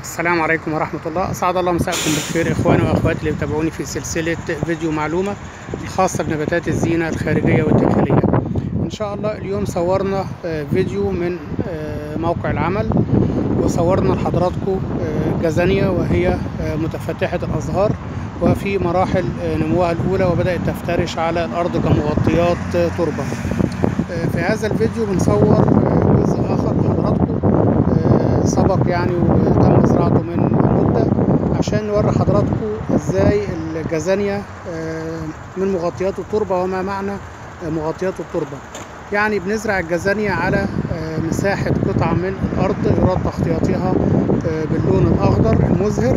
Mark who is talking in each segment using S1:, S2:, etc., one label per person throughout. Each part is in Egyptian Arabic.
S1: السلام عليكم ورحمة الله أسعد الله مساءكم بالخير إخواني وأخواتي اللي بتابعوني في سلسلة فيديو معلومة الخاصة بنباتات الزينة الخارجية والداخلية إن شاء الله اليوم صورنا آه، فيديو من آه، موقع العمل وصورنا لحضراتكم آه، جازانيا وهي آه، متفتحة الأزهار وفي مراحل آه، نموها الأولى وبدأت تفترش على الأرض كمغطيات آه، تربة آه، في هذا الفيديو بنصور آه، جزء آخر لحضراتكم آه، سبق يعني وتم زراعته من مدة عشان نوري حضراتكم ازاي الجازانيا آه، من مغطيات التربة وما معنى آه، مغطيات التربة يعني بنزرع الجازانيا على آه، مساحة قطعة من الأرض يراد تغطيتها آه، باللون الأخضر المزهر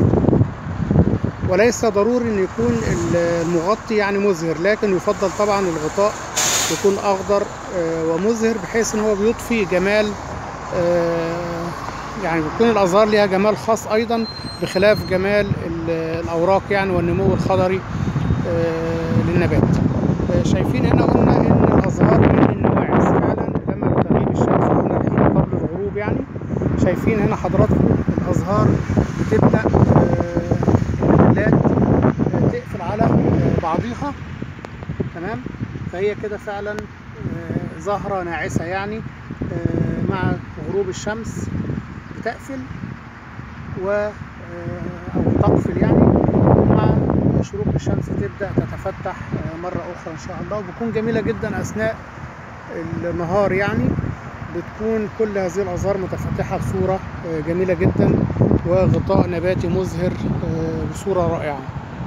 S1: وليس ضروري ان يكون المغطي يعني مزهر لكن يفضل طبعا الغطاء يكون اخضر آه، ومزهر بحيث ان هو بيضفي جمال آه، يعني بيكون الازهار ليها جمال خاص ايضا بخلاف جمال ال- الاوراق يعني والنمو الخضري آه، للنبات آه، شايفين هنا قلنا ان الازهار من النواعس فعلا لما بتغيب الشمس واحنا الحين قبل الغروب يعني شايفين هنا حضراتكم الازهار بتبدا آه، المجلات آه، تقفل على آه، بعضيها تمام فهي كده فعلا آه، زهرة ناعسة يعني آه، مع غروب الشمس بتقفل و آه، أو تقفل يعني ومع شروق الشمس تبدأ تتفتح آه، مرة أخرى إن شاء الله وبتكون جميلة جدا أثناء النهار يعني بتكون كل هذه الأزهار متفتحة بصورة آه، جميلة جدا وغطاء نباتي مزهر آه، بصورة رائعة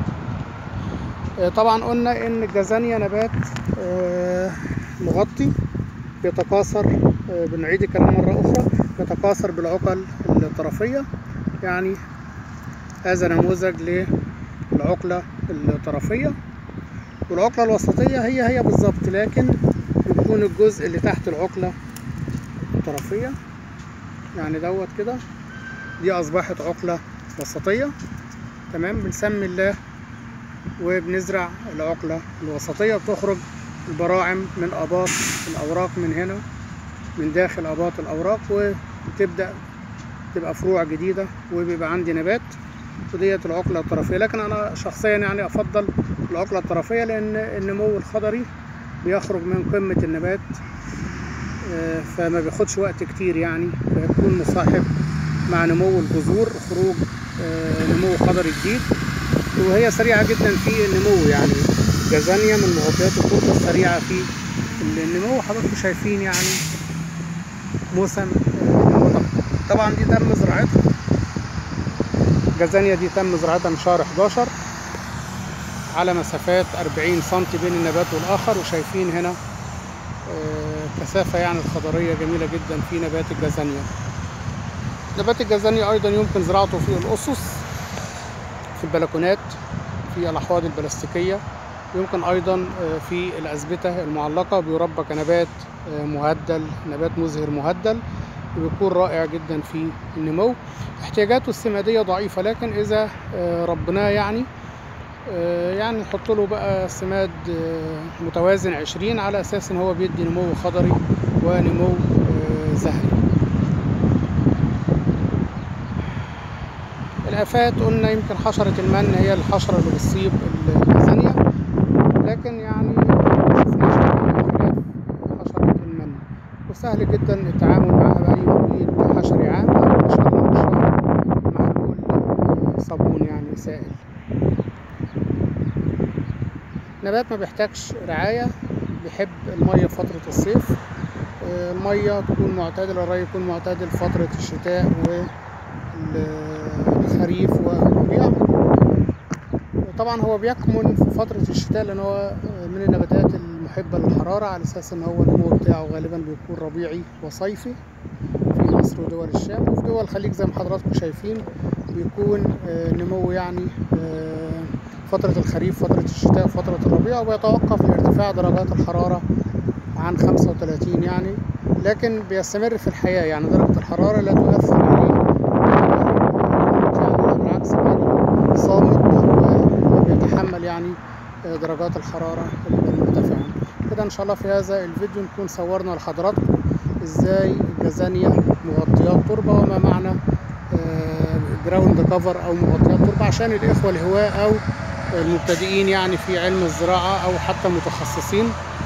S1: آه، طبعا قلنا ان الجازانيا نبات آه، مغطي يتكاثر آه، بنعيد الكلام مرة أخرى يتكاثر بالعقل الطرفية يعني هذا نموذج للعقلة الطرفية والعقلة الوسطية هي هي بالظبط لكن بيكون الجزء اللي تحت العقلة الطرفية يعني دوت كده دي أصبحت عقلة وسطية تمام بنسمي الله وبنزرع العقلة الوسطية بتخرج البراعم من أباط الأوراق من هنا من داخل أباط الأوراق وتبدأ تبقى فروع جديدة وبيبقى عندي نبات وديت العقلة الطرفية لكن أنا شخصيا يعني أفضل العقلة الطرفية لأن النمو الخضري بيخرج من قمة النبات آه، فما بياخدش وقت كتير يعني فيكون مصاحب مع نمو الجذور خروج آه، نمو خضري جديد وهي سريعة جدا في النمو يعني جازانيا من مغطيات التربة السريعة في النمو حضراتكم شايفين يعني موسم آه، نمو طب- طبعا دي تم زراعتها جازانيا دي تم زراعتها من شهر 11 على مسافات 40 سم بين النبات والآخر وشايفين هنا آه، كثافة يعني الخضرية جميلة جدا في نبات الجازانيا نبات الجازانيا أيضا يمكن زراعته في الأسس في البلكونات في الأحواض البلاستيكية يمكن أيضا آه، في الأزبتة المعلقة بيربى كنبات آه، مهدل نبات مزهر مهدل بيكون رائع جدا في النمو احتياجاته السمادية ضعيفة لكن إذا آه، ربناه يعني آه، يعني نحط له بقى سماد آه، متوازن 20 على أساس إن هو بيدي نمو خضري ونمو آه، زهري الآفات قلنا يمكن حشرة المن هي الحشرة اللي بتصيب الجازانيا لكن يعني مشفناش عنها خلاف حشرة المن وسهل جدا التعامل معها بأي مبيد حشري عام أو إن شاء الله رشاش محلول آه، صابون يعني سائل نبات ما بيحتاجش رعاية بيحب المية في فترة الصيف آه، المية تكون معتدلة الري يكون معتدل فترة الشتاء والخريف والربيع طبعا هو بيكمن في فترة الشتاء لأن هو من النباتات المحبة للحرارة على أساس إن هو النمو بتاعه غالبا بيكون ربيعي وصيفي في مصر ودول الشام وفي دول الخليج زي ما حضراتكم شايفين بيكون آه، نمو يعني آه، فترة الخريف فترة الشتاء فترة الربيع وبيتوقف لارتفاع درجات الحرارة عن 35 يعني لكن بيستمر في الحياة يعني درجة الحرارة لا تؤثر عليه يعني بالعكس بيجد صامت وبيتحمل يعني درجات الحرارة المرتفعة كده ان شاء الله في هذا الفيديو نكون صورنا لحضراتكم ازاي الجازانيا مغطيات تربة وما معنى آه، جراوند كفر او مغطيات تربه عشان الاخوه الهواة او المبتدئين يعني في علم الزراعه او حتى متخصصين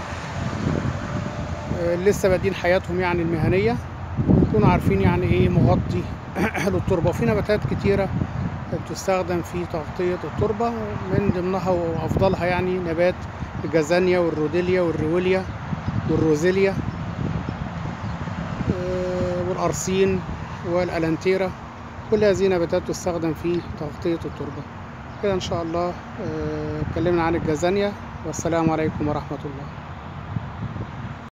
S1: آه، لسه بادين حياتهم يعني المهنيه يكونوا عارفين يعني ايه مغطي للتربه وفي نباتات كتيره بتستخدم في تغطيه التربه من ضمنها وافضلها يعني نبات الجازانيا والروديليا والريوليا والروزيليا آه، والأرسين والألانتيرا كل هذه نباتات تستخدم في تغطية التربة كده إن شاء الله آه، اتكلمنا عن الجازانيا والسلام عليكم ورحمة الله